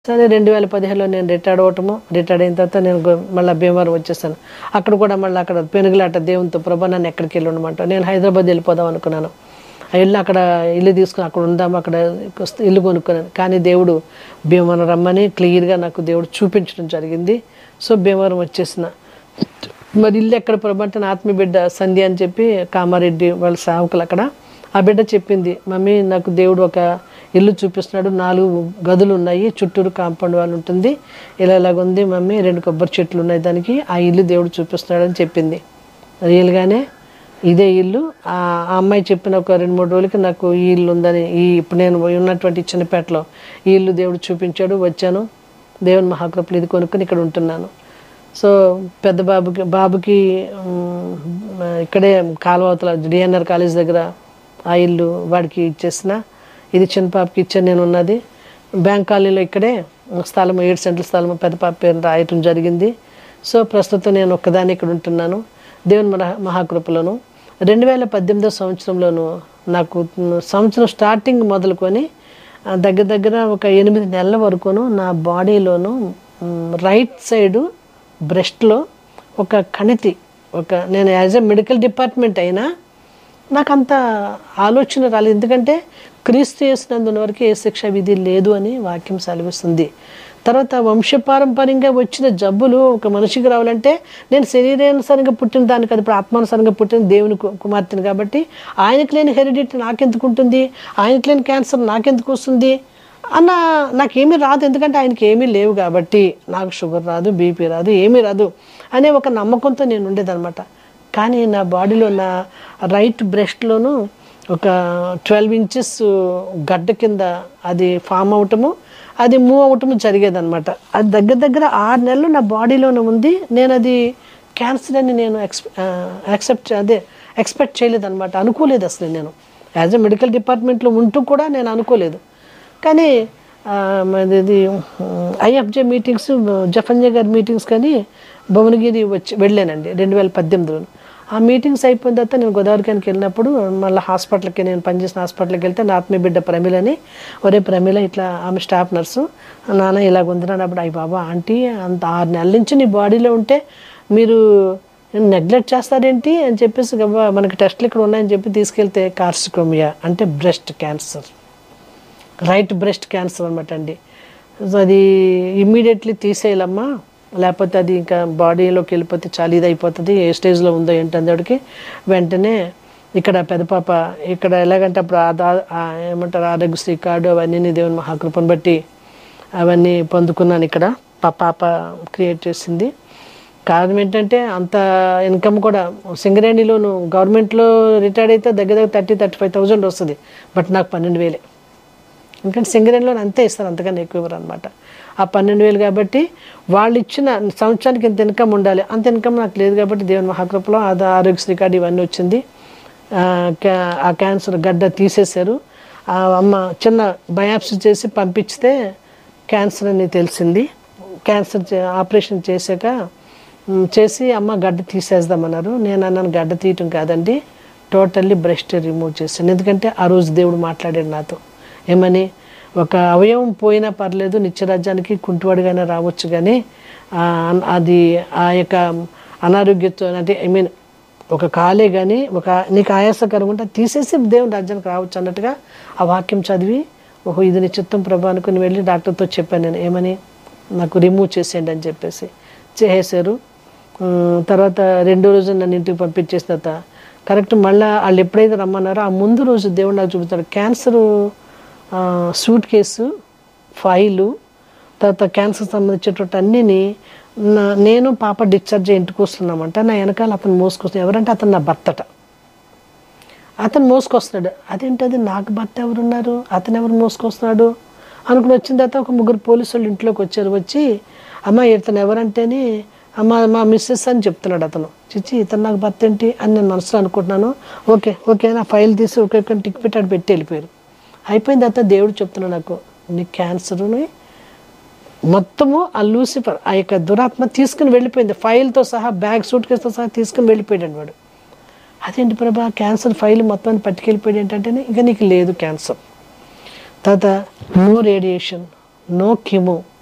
సరే రెండు వేల పదిహేనులో నేను రిటైర్డ్ అవటము రిటైర్డ్ అయిన తర్వాత నేను గో- మళ్ళీ భీమవరం వచ్చేసాను అక్కడ కూడా మళ్ళీ అక్కడ పెనుగులాట దేవునితో ప్రభా నన్ను ఎక్కడికి వెళ్ళి ఉండమంటావు నేను హైదరాబాద్ వెళ్ళిపోదాం అనుకున్నాను ఆ వెళ్ళి అక్కడ ఇల్లు తీసుకుని అక్కడ ఉందాం అక్కడ వస్తే ఇల్లు కొనుక్కున్నాను కానీ దేవుడు భీమవరం రమ్మని క్లియర్గా నాకు దేవుడు చూపించడం జరిగింది సో భీమవరం వచ్చేసిన మరి ఇల్లు ఎక్కడ ప్రభు అంటే నా ఆత్మీయ బిడ్డ సంధ్య అని చెప్పి కామారెడ్డి వాళ్ళ సేవకులు అక్కడ ఆ బిడ్డ చెప్పింది మమ్మీ నాకు దేవుడు ఒక ఇల్లు చూపిస్తున్నాడు నాలుగు గదులు ఉన్నాయి చుట్టూరు కాంపౌండ్ వాళ్ళు ఉంటుంది ఇలా ఇలాగ ఉంది మమ్మీ రెండు కొబ్బరి చెట్లు ఉన్నాయి దానికి ఆ ఇల్లు దేవుడు చూపిస్తున్నాడు అని చెప్పింది రియల్గానే ఇదే ఇల్లు ఆ ఆ అమ్మాయి చెప్పిన ఒక రెండు మూడు రోజులకి నాకు ఈ ఇల్లు ఉందని ఈ ఇప్పుడు నేను ఉన్నటువంటి చిన్నపేటలో ఈ ఇల్లు దేవుడు చూపించాడు వచ్చాను దేవుని మహాకృపలు ఇది కొనుక్కొని ఇక్కడ ఉంటున్నాను సో పెద్ద బాబుకి బాబుకి ఉమ్, ఇక్కడే కాలువతల డిఎన్ఆర్ కాలేజ్ దగ్గర ఆ ఇల్లు వాడికి ఇచ్చేసిన ఇది చిన్న పాపకి ఇచ్చాను నేను ఉన్నది బ్యాంక్ కాలనీలో ఇక్కడే స్థలం ఏడు సెంట్ల స్థలం పెద్ద పాప పేరు రాయటం జరిగింది సో ప్రస్తుతం నేను ఒక్కదాన్ని ఇక్కడ ఉంటున్నాను దేవుని మహా మహాకృపలను రెండు వేల పద్దెనిమిదో సంవత్సరంలోను నాకు సంవత్సరం స్టార్టింగ్ మొదలుకొని ఆ, దగ్గర దగ్గర ఒక ఎనిమిది నెలల వరకును నా బాడీలోను మ్, రైట్ సైడు బ్రెస్ట్లో ఒక కణితి ఒక నేను యాజ్ ఎ మెడికల్ డిపార్ట్మెంట్ అయినా నాకు అంత ఆలోచన రాలేదు ఎందుకంటే క్రీస్తు చేసినందున వరకు ఏ శిక్ష విధి లేదు అని వాక్యం సెలవిస్తుంది తర్వాత వంశపారంపర్యంగా వచ్చిన జబ్బులు ఒక మనిషికి రావాలంటే నేను శరీరానుసారంగా పుట్టిన దాన్ని కాదు ఇప్పుడు ఆత్మానుసారంగా పుట్టిన దేవుని కు- కుమార్తెను కాబట్టి ఆయనకు లేని హెరిడిటీ నాకెందుకు ఉంటుంది ఆయనకు లేని క్యాన్సర్ నాకెందుకు వస్తుంది అన్న నాకేమీ రాదు ఎందుకంటే ఆయనకి ఏమీ లేవు కాబట్టి నాకు షుగర్ రాదు బీపీ రాదు ఏమీ రాదు అనే ఒక నమ్మకంతో నేను ఉండేదన్నమాట కానీ నా బాడీలో నా రైట్ బ్రెస్ట్లోను ఒక ట్వెల్వ్ ఇంచెస్ గడ్డ కింద అది ఫామ్ అవటము అది మూవ్ అవటము జరిగేదన్నమాట అది దగ్గర దగ్గర ఆరు నెలలు నా బాడీలోనే ఉంది నేను అది క్యాన్సర్ అని నేను ఎక్స్ యాక్సెప్ట్ అదే ఎక్స్పెక్ట్ చేయలేదన్నమాట అనుకోలేదు అసలు నేను యాజ్ ఎ మెడికల్ డిపార్ట్మెంట్లో ఉంటూ కూడా నేను అనుకోలేదు కానీ ఆ, మాది ఇది ఐఎఫ్జే మీటింగ్స్ జఫన్జే గారి మీటింగ్స్ కానీ భువనగిరి వచ్చి వెళ్ళానండి రెండు వేల పద్దెనిమిదిలో ఆ మీటింగ్స్ అయిపోయిన తర్వాత నేను గోదావరికానికి వెళ్ళినప్పుడు మళ్ళీ హాస్పిటల్కి నేను పనిచేసిన హాస్పిటల్కి వెళ్తే నా ఆత్మీయ బిడ్డ ప్రమిలని ఒరే ప్రమిల ఇట్లా ఆమె స్టాఫ్ నర్సు నాన్న ఇలాగ ఉంది అన్నప్పుడు అయ్యి బాబా ఆంటీ అంత ఆరు నెలల నుంచి నీ బాడీలో ఉంటే మీరు నెగ్లెక్ట్ చేస్తారేంటి అని చెప్పేసి గబ్బా మనకి టెస్ట్లు ఇక్కడ ఉన్నాయని చెప్పి తీసుకెళ్తే కార్సికోమియా అంటే breast cancer right breast cancer అనమాట అండి సో అది ఇమ్మీడియట్లీ తీసేయాలమ్మా లేకపోతే అది ఇంకా బాడీలోకి వెళ్ళిపోతే చాలా ఇది అయిపోతుంది ఏ స్టేజ్లో ఉందో ఏంటందడికి వెంటనే ఇక్కడ పెద్ద పాప ఇక్కడ ఎలాగంటే అప్పుడు ఆధార్ ఆ ఏమంటారు ఆరోగ్యశ్రీ కార్డు అవన్నీ దేవుని మహాకృపను బట్టి అవన్నీ పొందుకున్నాను ఇక్కడ మా పాప క్రియేట్ చేసింది కారణం ఏంటంటే అంత ఇన్కమ్ కూడా సింగరేణిలోను గవర్నమెంట్లో రిటైర్డ్ అయితే దగ్గర దగ్గర థర్టీ థర్టీ ఫైవ్ థౌజండ్ వస్తుంది బట్ నాకు పన్నెండు వేలే ఎందుకంటే సింగరేణిలో అంతే ఇస్తారు అంతకన్నా ఎక్కువ ఇవ్వరు అనమాట ఆ పన్నెండు వేలు కాబట్టి వాళ్ళు ఇచ్చిన సంవత్సరానికి ఇంత ఇన్కమ్ ఉండాలి అంత ఇన్కమ్ నాకు లేదు కాబట్టి దేవుని మహాకృపలో అది ఆరోగ్యశ్రీ కార్డు ఇవన్నీ వచ్చింది ఆ, క్యా- ఆ క్యాన్సర్ గడ్డ తీసేశారు ఆ అమ్మ చిన్న బయాప్సీ చేసి పంపించితే క్యాన్సర్ అని తెలిసింది క్యాన్సర్ చే- ఆపరేషన్ చేశాక మ్, చేసి అమ్మ గడ్డ తీసేద్దామన్నారు నేను అన్నాను గడ్డ తీయటం కాదండి టోటల్లీ బ్రెస్ట్ రిమూవ్ చేశాను ఎందుకంటే ఆ రోజు దేవుడు మాట్లాడాడు నాతో ఏమని ఒక అవయవం పోయినా పర్లేదు నిత్యరాజ్యానికి కుంటువాడిగానే రావచ్చు కానీ ఆ, అది ఆ యొక్క అనారోగ్యంతో అంటే ఐ మీన్ ఒక కాలే కానీ ఒక నీకు ఆయాసకరంగా ఉంటే తీసేసి దేవుని రాజ్యానికి రావచ్చు అన్నట్టుగా ఆ వాక్యం చదివి ఓహో ఇది నీ చిత్తం ప్రభా అనుకుని వెళ్ళి డాక్టర్తో చెప్పాను నేను ఏమని నాకు రిమూవ్ చేసేయండి అని చెప్పేసి చేసేసారు ఉమ్, తర్వాత రెండో రోజు నన్ను ఇంటికి పంపించేసిన తర్వాత కరెక్ట్ మళ్ళీ వాళ్ళు ఎప్పుడైతే రమ్మన్నారో ఆ ముందు రోజు దేవుడు నాకు చూపుతాడు క్యాన్సరు సూట్ కేసు ఫైలు తర్వాత క్యాన్సర్ సంబంధించేటువంటి అన్నిని నా నేను పాప డిశ్చార్జ్ అయ్యి ఇంటికి వస్తున్నామంట నా వెనకాల అతను మోసుకొస్తున్నాడు ఎవరంటే అతను నా భర్తట అతను మోసుకొస్తున్నాడు అదేంటది నాకు భర్త ఎవరున్నారు అతను ఎవరు మోసుకొస్తున్నాడు అనుకుని వచ్చిన తర్వాత ఒక ముగ్గురు పోలీసు వాళ్ళు ఇంట్లోకి వచ్చారు వచ్చి అమ్మ ఇతను ఎవరంటేనే అమ్మ మా మిస్సెస్ అని చెప్తున్నాడు అతను చిచ్చి ఇతను నాకు భర్త ఏంటి అని నేను మనసులో అనుకుంటున్నాను ఓకే ఓకే నా ఫైల్ తీసి ఒకే టిక్ పెట్టాడు పెట్టి వెళ్ళిపోయారు అయిపోయిన తర్వాత దేవుడు చెప్తున్నాడు నాకు నీ క్యాన్సర్ని మొత్తము ఆ లూసిఫర్ ఆ యొక్క దురాత్మ తీసుకుని వెళ్ళిపోయింది ఫైల్తో సహా బ్యాగ్ సూట్ కేసుతో సహా తీసుకుని వెళ్ళిపోయాడు వాడు అదేంటి ప్రభా క్యాన్సర్ ఫైల్ మొత్తాన్ని పట్టుకెళ్ళిపోయాడు ఏంటంటే ఇక నీకు లేదు క్యాన్సర్ తర్వాత నో రేడియేషన్ నో కిము